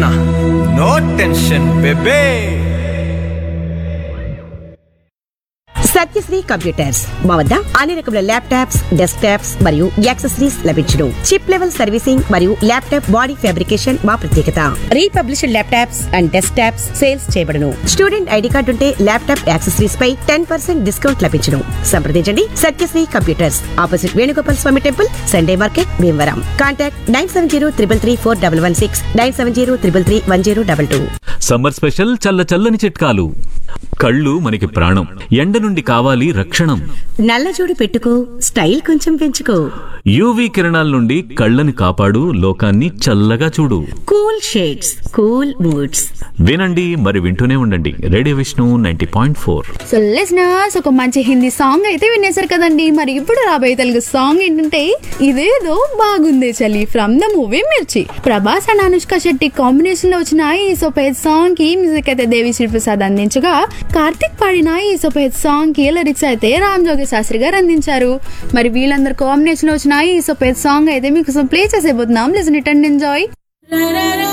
no tension baby Satyasri computers మా వద్ద అన్ని రకముల ల్యాప్టాప్స్ డెస్క్ టాప్స్ మరియు యాక్సెసరీస్ లభించును చిప్ లెవెల్ సర్వీసింగ్ మరియు ల్యాప్టాప్ బాడీ ఫ్యాబ్రికేషన్ మా ప్రత్యేకత refurbished laptops and desktops sales చేయబడును స్టూడెంట్ ఐడి కార్డు ఉంటే ల్యాప్టాప్ యాక్సెసరీస్ పై టెన్ పర్సెంట్ డిస్కౌంట్ లభించును సంప్రదించండి Satyasri computers opposite Venugopal Swamy temple Sunday market Bhimavaram contact nine seven zero triple three four double one six nine seven zero triple three one zero double two summer special చల్ల చల్లని చిట్కాలు కళ్ళు మనకి ప్రాణం ఎండ నుండి కావాలి రక్షణం నల్లజోడు పెట్టుకో స్టైల్ కొంచెం పెంచుకో యూవీ కిరణాల నుండి కళ్ళని కాపాడు లోకాన్ని చల్లగా చూడు కూల్ షేడ్స్ కూల్ మూడ్స్ వినండి మరి వింటూనే ఉండండి radio Vishnu ninety point four so listeners ఒక మంచి హిందీ సాంగ్ అయితే వినేశారు కదండి మరి ఇప్పుడు రాబోయే తెలుగు సాంగ్ ఏంటంటే ఇదేదో బాగుంది చలి from the movie Mirchi Prabhas and Anushka Shetty combination లో వచ్చిన ఈ సొపేద్ సాంగ్ కి మ్యూజిక్ అయితే దేవి శ్రీ ప్రసాద్ అందించగా కార్తిక్ పాడిన ఈ సొపేద్ సాంగ్ కి లిరిక్స్ అయితే రామ్ జోగి శాస్త్రి గారు అందించారు మరి వీళ్ళందరూ కాంబినేషన్ లో వచ్చిన ఈ సొపేద్ సాంగ్ అయితే మీకు ప్లే చేసేబోతున్నాం లిజన్ ఇట్ అండ్ ఎంజాయ్